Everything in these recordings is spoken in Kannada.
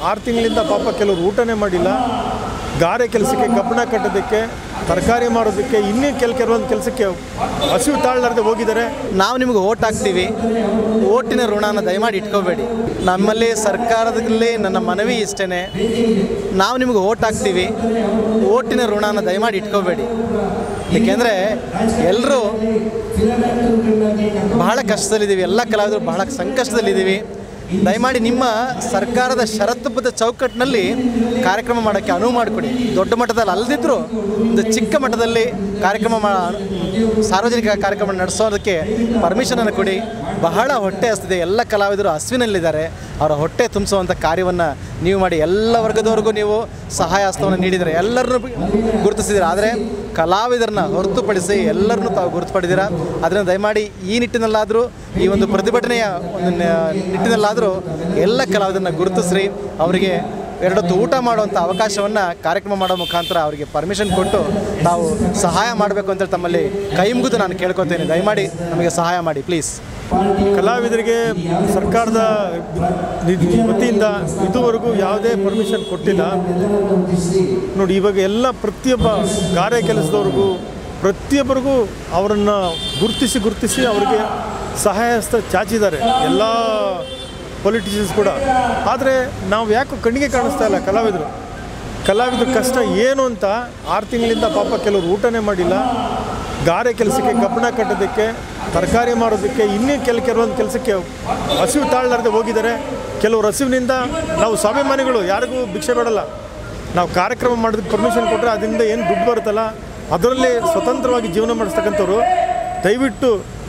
ಆರು ತಿಂಗಳಿಂದ ಪಾಪ ಕೆಲವರು ಊಟನೇ ಮಾಡಿಲ್ಲ ಗಾರೆ ಕೆಲಸಕ್ಕೆ ಕಬ್ಬಣ ಕಟ್ಟೋದಕ್ಕೆ ತರಕಾರಿ ಮಾರೋದಕ್ಕೆ ಇನ್ನೂ ಕೆಲ ಕೆಲವೊಂದು ಕೆಲಸಕ್ಕೆ ಹಸಿವು ತಾಳಲಾರದೆ ಹೋಗಿದ್ದಾರೆ ನಾವು ನಿಮಗೆ ಓಟ್ ಹಾಕ್ತೀವಿ ಓಟಿನ ಋಣನ ದಯಮಾಡಿ ಇಟ್ಕೋಬೇಡಿ ನಮ್ಮಲ್ಲಿ ಸರ್ಕಾರದಲ್ಲಿ ನನ್ನ ಮನವಿ ಇಷ್ಟೇ ನಾವು ನಿಮಗೆ ಓಟ್ ಹಾಕ್ತೀವಿ ಓಟಿನ ಋಣನ ದಯಮಾಡಿ ಇಟ್ಕೋಬೇಡಿ ಏಕೆಂದರೆ ಎಲ್ಲರೂ ಬಹಳ ಕಷ್ಟದಲ್ಲಿದ್ದೀವಿ ಎಲ್ಲ ಕಲಾವಿದರು ಬಹಳ ಸಂಕಷ್ಟದಲ್ಲಿದ್ದೀವಿ ದಯಮಾಡಿ ನಿಮ್ಮ ಸರ್ಕಾರದ ಷರತ್ತುಬದ್ಧ ಚೌಕಟ್ಟಿನಲ್ಲಿ ಕಾರ್ಯಕ್ರಮ ಮಾಡೋಕ್ಕೆ ಅನುವು ಮಾಡಿಕೊಡಿ ದೊಡ್ಡ ಮಟ್ಟದಲ್ಲಿ ಅಲ್ಲದಿದ್ದರೂ ಒಂದು ಚಿಕ್ಕ ಮಟ್ಟದಲ್ಲಿ ಕಾರ್ಯಕ್ರಮ ಮಾ ಸಾರ್ವಜನಿಕ ಕಾರ್ಯಕ್ರಮ ನಡೆಸೋದಕ್ಕೆ ಪರ್ಮಿಷನನ್ನು ಕೊಡಿ ಬಹಳ ಹೊಟ್ಟೆ ಹಸ್ತಿದೆ ಎಲ್ಲ ಕಲಾವಿದರು ಹಸುವಿನಲ್ಲಿದ್ದಾರೆ ಅವರ ಹೊಟ್ಟೆ ತುಂಬಿಸುವಂಥ ಕಾರ್ಯವನ್ನು ನೀವು ಮಾಡಿ ಎಲ್ಲ ವರ್ಗದವರೆಗೂ ನೀವು ಸಹಾಯ ಹಸ್ತವನ್ನು ನೀಡಿದರೆ ಎಲ್ಲರನ್ನೂ ಗುರುತಿಸಿದ್ದೀರ ಆದರೆ ಕಲಾವಿದರನ್ನ ಹೊರತುಪಡಿಸಿ ಎಲ್ಲರನ್ನೂ ತಾವು ಗುರುತುಪಡಿದ್ದೀರಾ ಅದನ್ನು ದಯಮಾಡಿ ಈ ನಿಟ್ಟಿನಲ್ಲಾದರೂ ಈ ಒಂದು ಪ್ರತಿಭಟನೆಯ ಒಂದು ನ- ನಿಟ್ಟಿನಲ್ಲಾದರೂ ಎಲ್ಲ ಕಲಾವಿದರನ್ನ ಗುರುತಿಸ್ರಿ ಅವರಿಗೆ ಎರಡೊತ್ತು ಊಟ ಮಾಡುವಂಥ ಅವಕಾಶವನ್ನು ಕಾರ್ಯಕ್ರಮ ಮಾಡೋ ಮುಖಾಂತರ ಅವರಿಗೆ ಪರ್ಮಿಷನ್ ಕೊಟ್ಟು ತಾವು ಸಹಾಯ ಮಾಡಬೇಕು ಅಂತ ತಮ್ಮಲ್ಲಿ ಕೈ ಮುಗಿದು ನಾನು ಕೇಳ್ಕೊತೇನೆ ದಯಮಾಡಿ ನಮಗೆ ಸಹಾಯ ಮಾಡಿ ಪ್ಲೀಸ್ ಕಲಾವಿದರಿಗೆ ಸರ್ಕಾರದ ನಿಧಿ ವತಿಯಿಂದ ಇದುವರೆಗೂ ಯಾವುದೇ ಪರ್ಮಿಷನ್ ಕೊಟ್ಟಿಲ್ಲ ನೋಡಿ ಇವಾಗ ಎಲ್ಲ ಪ್ರತಿಯೊಬ್ಬ ಗಾರೆ ಕೆಲಸದವ್ರಿಗೂ ಪ್ರತಿಯೊಬ್ಬರಿಗೂ ಅವರನ್ನು ಗುರುತಿಸಿ ಗುರುತಿಸಿ ಅವರಿಗೆ ಸಹಾಯ ಹಸ್ತ ಚಾಚಿದ್ದಾರೆ ಎಲ್ಲ ಪೊಲಿಟಿಷಿಯನ್ಸ್ ಕೂಡ ಆದರೆ ನಾವು ಯಾಕೋ ಕಣ್ಣಿಗೆ ಕಾಣಿಸ್ತಾ ಇಲ್ಲ ಕಲಾವಿದರು ಕಲಾವಿದ್ರ ಕಷ್ಟ ಏನು ಅಂತ ಆರು ತಿಂಗಳಿಂದ ಪಾಪ ಕೆಲವರು ಊಟನೇ ಮಾಡಿಲ್ಲ ಗಾರೆ ಕೆಲಸಕ್ಕೆ ಕಬ್ಬಣ ಕಟ್ಟೋದಕ್ಕೆ ತರಕಾರಿ ಮಾರೋದಕ್ಕೆ ಇನ್ನೂ ಕೆಲ ಕೆಲವೊಂದು ಕೆಲಸಕ್ಕೆ ಹಸಿವು ತಾಳಲಾರದೆ ಹೋಗಿದ್ದಾರೆ ಕೆಲವರು ಹಸಿವಿನಿಂದ ನಾವು ಸ್ವಾಭಿಮಾನಿಗಳು ಯಾರಿಗೂ ಭಿಕ್ಷೆ ಬೇಡಲ್ಲ ನಾವು ಕಾರ್ಯಕ್ರಮ ಮಾಡೋದಕ್ಕೆ ಪರ್ಮಿಷನ್ ಕೊಟ್ಟರೆ ಅದರಿಂದ ಏನು ದುಡ್ಡು ಬರುತ್ತಲ್ಲ ಅದರಲ್ಲಿ ಸ್ವತಂತ್ರವಾಗಿ ಜೀವನ ಮಾಡಿಸ್ತಕ್ಕಂಥವ್ರು ದಯವಿಟ್ಟು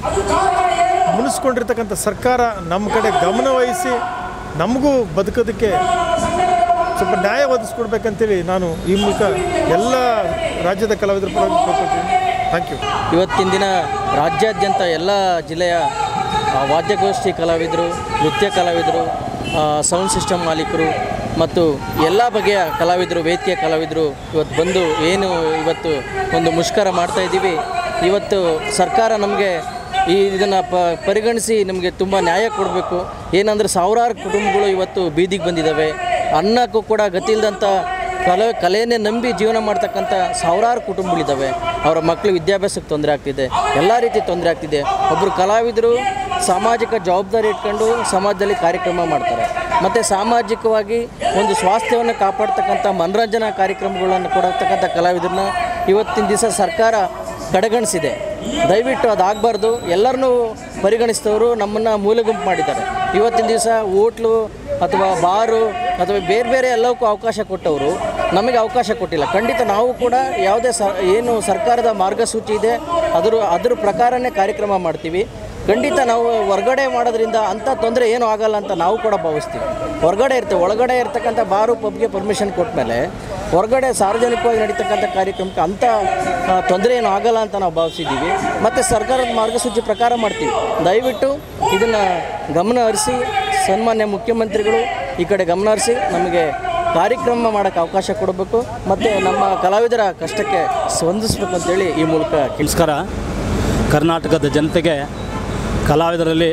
ಮುನಿಸ್ಕೊಂಡಿರ್ತಕ್ಕಂಥ ಸರ್ಕಾರ ನಮ್ಮ ಕಡೆ ಗಮನ ವಹಿಸಿ ನಮಗೂ ಬದುಕೋದಕ್ಕೆ ಸ್ವಲ್ಪ ನ್ಯಾಯ ಒದಗಿಸ್ಕೊಡ್ಬೇಕಂತೇಳಿ ನಾನು ಈ ಮೂಲಕ ಎಲ್ಲ ರಾಜ್ಯದ ಕಲಾವಿದರ ಪರವಾಗಿ ಕೇಳ್ಕೊಳ್ತೀನಿ ಥ್ಯಾಂಕ್ ಯು ಇವತ್ತಿನ ದಿನ ರಾಜ್ಯಾದ್ಯಂತ ಎಲ್ಲ ಜಿಲ್ಲೆಯ ಆ, ವಾದ್ಯಗೋಷ್ಠಿ ಕಲಾವಿದರು ನೃತ್ಯ ಕಲಾವಿದರು ಆ, ಸೌಂಡ್ ಸಿಸ್ಟಮ್ ಮಾಲೀಕರು ಮತ್ತು ಎಲ್ಲ ಬಗೆಯ ಕಲಾವಿದರು ವೇದಿಕೆಯ ಕಲಾವಿದರು ಇವತ್ತು ಬಂದು ಏನು ಇವತ್ತು ಒಂದು ಮುಷ್ಕರ ಮಾಡ್ತಾ ಇದ್ದೀವಿ ಇವತ್ತು ಸರ್ಕಾರ ನಮಗೆ ಈ ಇದನ್ನು ಪ ಪರಿಗಣಿಸಿ ನಮಗೆ ತುಂಬ ನ್ಯಾಯ ಕೊಡಬೇಕು ಏನಂದರೆ ಸಾವಿರಾರು ಕುಟುಂಬಗಳು ಇವತ್ತು ಬೀದಿಗೆ ಬಂದಿದ್ದಾವೆ ಅನ್ನಕ್ಕೂ ಕೂಡ ಗತಿ ಇಲ್ದಂಥ ಕಲೆ ಕಲೆಯನ್ನೇ ನಂಬಿ ಜೀವನ ಮಾಡ್ತಕ್ಕಂಥ ಸಾವಿರಾರು ಕುಟುಂಬಗಳಿದ್ದಾವೆ ಅವರ ಮಕ್ಕಳು ವಿದ್ಯಾಭ್ಯಾಸಕ್ಕೆ ತೊಂದರೆ ಆಗ್ತಿದೆ ಎಲ್ಲ ರೀತಿ ತೊಂದರೆ ಆಗ್ತಿದೆ ಒಬ್ಬರು ಕಲಾವಿದರು ಸಾಮಾಜಿಕ ಜವಾಬ್ದಾರಿ ಇಟ್ಕೊಂಡು ಸಮಾಜದಲ್ಲಿ ಕಾರ್ಯಕ್ರಮ ಮಾಡ್ತಾರೆ ಮತ್ತು ಸಾಮಾಜಿಕವಾಗಿ ಒಂದು ಸ್ವಾಸ್ಥ್ಯವನ್ನು ಕಾಪಾಡ್ತಕ್ಕಂಥ ಮನರಂಜನಾ ಕಾರ್ಯಕ್ರಮಗಳನ್ನು ಕೊಡತಕ್ಕಂಥ ಕಲಾವಿದರನ್ನ ಇವತ್ತಿನ ದಿವಸ ಸರ್ಕಾರ ಕಡೆಗಣಿಸಿದೆ ದಯವಿಟ್ಟು ಅದಾಗಬಾರ್ದು ಎಲ್ಲರನ್ನೂ ಪರಿಗಣಿಸಿದವರು ನಮ್ಮನ್ನು ಮೂಲೆ ಗುಂಪು ಮಾಡಿದ್ದಾರೆ ಇವತ್ತಿನ ದಿವಸ ಹೋಟ್ಲು ಅಥವಾ ಬಾರು ಅಥವಾ ಬೇರೆ ಬೇರೆ ಎಲ್ಲವಕ್ಕೂ ಅವಕಾಶ ಕೊಟ್ಟವರು ನಮಗೆ ಅವಕಾಶ ಕೊಟ್ಟಿಲ್ಲ ಖಂಡಿತ ನಾವು ಕೂಡ ಯಾವುದೇ ಸ ಏನು ಸರ್ಕಾರದ ಮಾರ್ಗಸೂಚಿ ಇದೆ ಅದ್ರ ಅದ್ರ ಪ್ರಕಾರನೇ ಕಾರ್ಯಕ್ರಮ ಮಾಡ್ತೀವಿ ಖಂಡಿತ ನಾವು ಹೊರ್ಗಡೆ ಮಾಡೋದ್ರಿಂದ ಅಂಥ ತೊಂದರೆ ಏನೂ ಆಗಲ್ಲ ಅಂತ ನಾವು ಕೂಡ ಭಾವಿಸ್ತೀವಿ ಹೊರಗಡೆ ಇರ್ತೇವೆ ಒಳಗಡೆ ಇರ್ತಕ್ಕಂಥ ಬಾರು ಪಬ್ಗೆ ಪರ್ಮಿಷನ್ ಕೊಟ್ಟಮೇಲೆ ಹೊರಗಡೆ ಸಾರ್ವಜನಿಕವಾಗಿ ನಡೀತಕ್ಕಂಥ ಕಾರ್ಯಕ್ರಮಕ್ಕೆ ಅಂಥ ಆ, ತೊಂದರೆ ಏನು ಆಗಲ್ಲ ಅಂತ ನಾವು ಭಾವಿಸಿದ್ದೀವಿ ಮತ್ತು ಸರ್ಕಾರದ ಮಾರ್ಗಸೂಚಿ ಪ್ರಕಾರ ಮಾಡ್ತೀವಿ ದಯವಿಟ್ಟು ಇದನ್ನು ಗಮನ ಹರಿಸಿ ಸನ್ಮಾನ್ಯ ಮುಖ್ಯಮಂತ್ರಿಗಳು ಈ ಕಡೆ ಗಮನ ಹರಿಸಿ ನಮಗೆ ಕಾರ್ಯಕ್ರಮ ಮಾಡೋಕ್ಕೆ ಅವಕಾಶ ಕೊಡಬೇಕು ಮತ್ತು ನಮ್ಮ ಕಲಾವಿದರ ಕಷ್ಟಕ್ಕೆ ಸ್ಪಂದಿಸಬೇಕು ಅಂತೇಳಿ ಈ ಮೂಲಕ ಕೇಳಿ ನಮಸ್ಕಾರ ಕರ್ನಾಟಕದ ಜನತೆಗೆ ಕಲಾವಿದರಲ್ಲಿ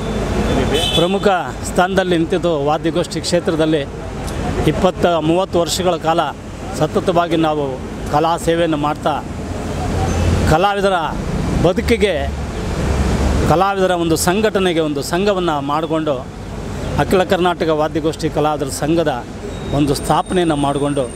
ಪ್ರಮುಖ ಸ್ಥಾನದಲ್ಲಿ ನಿಂತಿದ್ದು ವಾದ್ಯಗೋಷ್ಠಿ ಕ್ಷೇತ್ರದಲ್ಲಿ ಇಪ್ಪತ್ತ ಮೂವತ್ತು ವರ್ಷಗಳ ಕಾಲ ಸತತವಾಗಿ ನಾವು ಕಲಾ ಸೇವೆಯನ್ನು ಮಾಡ್ತಾ ಕಲಾವಿದರ ಬದುಕಿಗೆ ಕಲಾವಿದರ ಒಂದು ಸಂಘಟನೆಗೆ ಒಂದು ಸಂಘವನ್ನು ಮಾಡಿಕೊಂಡು ಅಖಿಲ ಕರ್ನಾಟಕ ವಾದ್ಯಗೋಷ್ಠಿ ಕಲಾವಿದರ ಸಂಘದ ಒಂದು ಸ್ಥಾಪನೆಯನ್ನು ಮಾಡಿಕೊಂಡು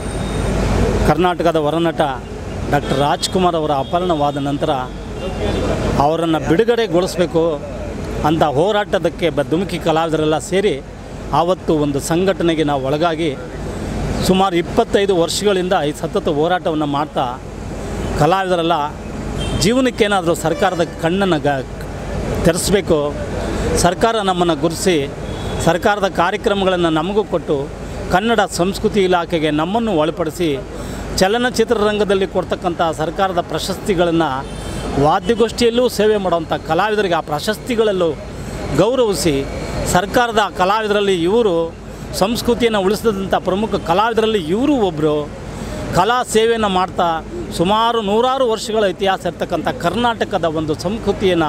ಕರ್ನಾಟಕದ ಹೊರನಟ ಡಾಕ್ಟರ್ ರಾಜ್ಕುಮಾರ್ ಅವರ ಅಪಹರಣವಾದ ನಂತರ ಅವರನ್ನು ಬಿಡುಗಡೆಗೊಳಿಸಬೇಕು ಅಂತ ಹೋರಾಟದಕ್ಕೆ ಬ ಧುಮುಕಿ ಕಲಾವಿದರೆಲ್ಲ ಸೇರಿ ಆವತ್ತು ಒಂದು ಸಂಘಟನೆಗೆ ನಾವು ಒಳಗಾಗಿ ಸುಮಾರು ಇಪ್ಪತ್ತೈದು ವರ್ಷಗಳಿಂದ ಈ ಸತತ ಹೋರಾಟವನ್ನು ಮಾಡ್ತಾ ಕಲಾವಿದರೆಲ್ಲ ಜೀವನಕ್ಕೇನಾದರೂ ಸರ್ಕಾರದ ಕಣ್ಣನ್ನು ಗ ತೆರೆಸಬೇಕು ಸರ್ಕಾರ ನಮ್ಮನ್ನು ಗುರುತಿಸಿ ಸರ್ಕಾರದ ಕಾರ್ಯಕ್ರಮಗಳನ್ನು ನಮಗೂ ಕೊಟ್ಟು ಕನ್ನಡ ಸಂಸ್ಕೃತಿ ಇಲಾಖೆಗೆ ನಮ್ಮನ್ನು ಒಳಪಡಿಸಿ ಚಲನಚಿತ್ರರಂಗದಲ್ಲಿ ಕೊಡ್ತಕ್ಕಂಥ ಸರ್ಕಾರದ ಪ್ರಶಸ್ತಿಗಳನ್ನು ವಾದ್ಯಗೋಷ್ಠಿಯಲ್ಲೂ ಸೇವೆ ಮಾಡುವಂಥ ಕಲಾವಿದರಿಗೆ ಆ ಪ್ರಶಸ್ತಿಗಳಲ್ಲೂ ಗೌರವಿಸಿ ಸರ್ಕಾರದ ಕಲಾವಿದರಲ್ಲಿ ಇವರು ಸಂಸ್ಕೃತಿಯನ್ನು ಉಳಿಸಿದಂಥ ಪ್ರಮುಖ ಕಲಾವಿದರಲ್ಲಿ ಇವರು ಒಬ್ಬರು ಕಲಾ ಸೇವೆಯನ್ನು ಮಾಡ್ತಾ ಸುಮಾರು ನೂರಾರು ವರ್ಷಗಳ ಇತಿಹಾಸ ಇರ್ತಕ್ಕಂಥ ಕರ್ನಾಟಕದ ಒಂದು ಸಂಸ್ಕೃತಿಯನ್ನು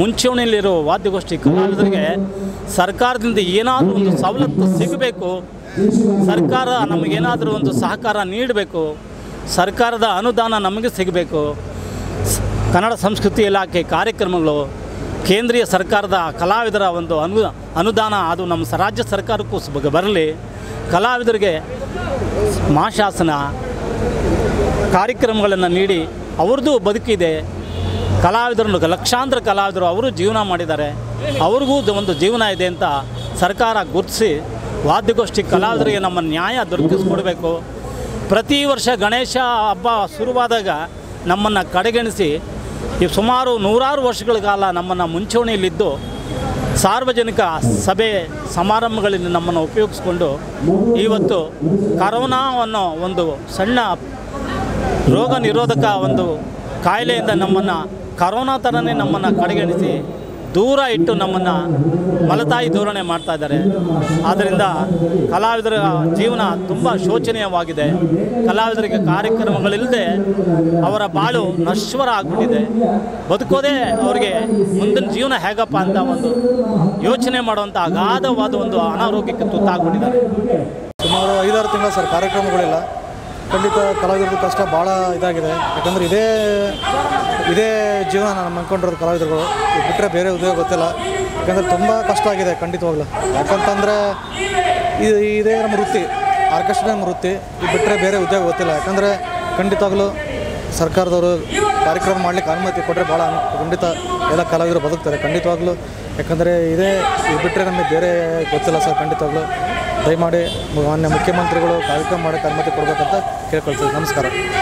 ಮುಂಚೂಣಿಯಲ್ಲಿರೋ ವಾದ್ಯಗೋಷ್ಠಿ ಕಲಾವಿದರಿಗೆ ಸರ್ಕಾರದಿಂದ ಏನಾದರೂ ಒಂದು ಸವಲತ್ತು ಸಿಗಬೇಕು ಸರ್ಕಾರ ನಮಗೇನಾದರೂ ಒಂದು ಸಹಕಾರ ನೀಡಬೇಕು ಸರ್ಕಾರದ ಅನುದಾನ ನಮಗೆ ಸಿಗಬೇಕು ಸ್- ಕನ್ನಡ ಸಂಸ್ಕೃತಿ ಇಲಾಖೆ ಕಾರ್ಯಕ್ರಮಗಳು ಕೇಂದ್ರೀಯ ಸರ್ಕಾರದ ಕಲಾವಿದರ ಒಂದು ಅನು ಅನುದಾನ ಅದು ನಮ್ಮ ಸ- ರಾಜ್ಯ ಸರ್ಕಾರಕ್ಕೂ ಸ್- ಬರಲಿ ಕಲಾವಿದರಿಗೆ ಮಾಶಾಸನ ಕಾರ್ಯಕ್ರಮಗಳನ್ನು ನೀಡಿ ಅವ್ರದ್ದು ಬದುಕಿದೆ ಕಲಾವಿದರನ್ನು ಲಕ್ಷಾಂತರ ಕಲಾವಿದರು ಅವರು ಜೀವನ ಮಾಡಿದ್ದಾರೆ ಅವ್ರಿಗೂ ದ- ಒಂದು ಜೀವನ ಇದೆ ಅಂತ ಸರ್ಕಾರ ಗುರುತಿಸಿ ವಾದ್ಯಗೋಷ್ಠಿ ಕಲಾವಿದರಿಗೆ ನಮ್ಮ ನ್ಯಾಯ ದೊರಕಿಸ್ಕೊಡ್ಬೇಕು ಪ್ರತಿ ವರ್ಷ ಗಣೇಶ ಹಬ್ಬ ಶುರುವಾದಾಗ ನಮ್ಮನ್ನು ಕಡೆಗಣಿಸಿ ಈ ಸುಮಾರು ನೂರಾರು ವರ್ಷಗಳ ಕಾಲ ನಮ್ಮನ್ನು ಮುಂಚೂಣಿಯಲ್ಲಿದ್ದು ಸಾರ್ವಜನಿಕ ಸಭೆ ಸಮಾರಂಭಗಳಲ್ಲಿ ನಮ್ಮನ್ನು ಉಪಯೋಗಿಸ್ಕೊಂಡು ಇವತ್ತು ಕರೋನಾ ಅನ್ನೋ ಒಂದು ಸಣ್ಣ ರೋಗ ನಿರೋಧಕ ಒಂದು ಕಾಯಿಲೆಯಿಂದ ನಮ್ಮನ್ನು ಕರೋನಾ ಥರನೇ ನಮ್ಮನ್ನು ಕಡೆಗಣಿಸಿ ದೂರ ಇಟ್ಟು ನಮ್ಮನ್ನು ಮಲತಾಯಿ ಧೋರಣೆ ಮಾಡ್ತಾ ಇದ್ದಾರೆ ಆದ್ದರಿಂದ ಕಲಾವಿದರ ಜೀವನ ತುಂಬ ಶೋಚನೀಯವಾಗಿದೆ ಕಲಾವಿದರಿಗೆ ಕಾರ್ಯಕ್ರಮಗಳಿಲ್ಲದೆ ಅವರ ಬಾಳು ನಶ್ವರ ಆಗ್ಬಿಟ್ಟಿದೆ ಬದುಕೋದೇ ಅವರಿಗೆ ಮುಂದಿನ ಜೀವನ ಹೇಗಪ್ಪ ಅಂತ ಒಂದು ಯೋಚನೆ ಮಾಡುವಂಥ ಅಗಾಧವಾದ ಒಂದು ಅನಾರೋಗ್ಯಕ್ಕೆ ತುತ್ತಾಗ್ಬಿಟ್ಟಿದ್ದಾರೆ ಸುಮಾರು ಐದಾರು ತಿಂಗಳ ಸರ್ ಕಾರ್ಯಕ್ರಮಗಳಿಲ್ಲ ಖಂಡಿತ ಕಲಾವಿದರದ್ದು ಕಷ್ಟ ಭಾಳ ಇದಾಗಿದೆ ಯಾಕಂದರೆ ಇದೇ ಇದೇ ಜೀವನ ನಾನು ನಂಬ್ಕೊಂಡಿರೋದು ಕಲಾವಿದರುಗಳು ಇದು ಬಿಟ್ಟರೆ ಬೇರೆ ಉದ್ಯೋಗ ಗೊತ್ತಿಲ್ಲ ಯಾಕಂದರೆ ತುಂಬ ಕಷ್ಟ ಆಗಿದೆ ಖಂಡಿತವಾಗ್ಲೂ ಯಾಕಂತಂದರೆ ಇದು ಇದೇ ನಮ್ಮ ವೃತ್ತಿ ಆರ್ಕೆಸ್ಟ್ರಾ ನಮ್ಮ ವೃತ್ತಿ ಇದು ಬಿಟ್ಟರೆ ಬೇರೆ ಉದ್ಯೋಗ ಗೊತ್ತಿಲ್ಲ ಯಾಕಂದರೆ ಖಂಡಿತವಾಗ್ಲೂ ಸರ್ಕಾರದವರು ಕಾರ್ಯಕ್ರಮ ಮಾಡಲಿಕ್ಕೆ ಅನುಮತಿ ಕೊಟ್ಟರೆ ಭಾಳ ಅನು ಖಂಡಿತ ಎಲ್ಲ ಕಲಾವಿದರು ಬದುಕ್ತಾರೆ ಖಂಡಿತವಾಗ್ಲೂ ಯಾಕಂದರೆ ಇದೇ ಇದು ಬಿಟ್ಟರೆ ನಮಗೆ ಬೇರೆ ಗೊತ್ತಿಲ್ಲ ಸರ್ ಖಂಡಿತವಾಗ್ಲೂ ದಯಮಾಡಿ ಮಾನ್ಯ ಮುಖ್ಯಮಂತ್ರಿಗಳು ಕಾರ್ಯಕ್ರಮ ಮಾಡೋಕ್ಕೆ ಅನುಮತಿ ಕೊಡಬೇಕಂತ ಕೇಳ್ಕೊಳ್ತೀವಿ ನಮಸ್ಕಾರ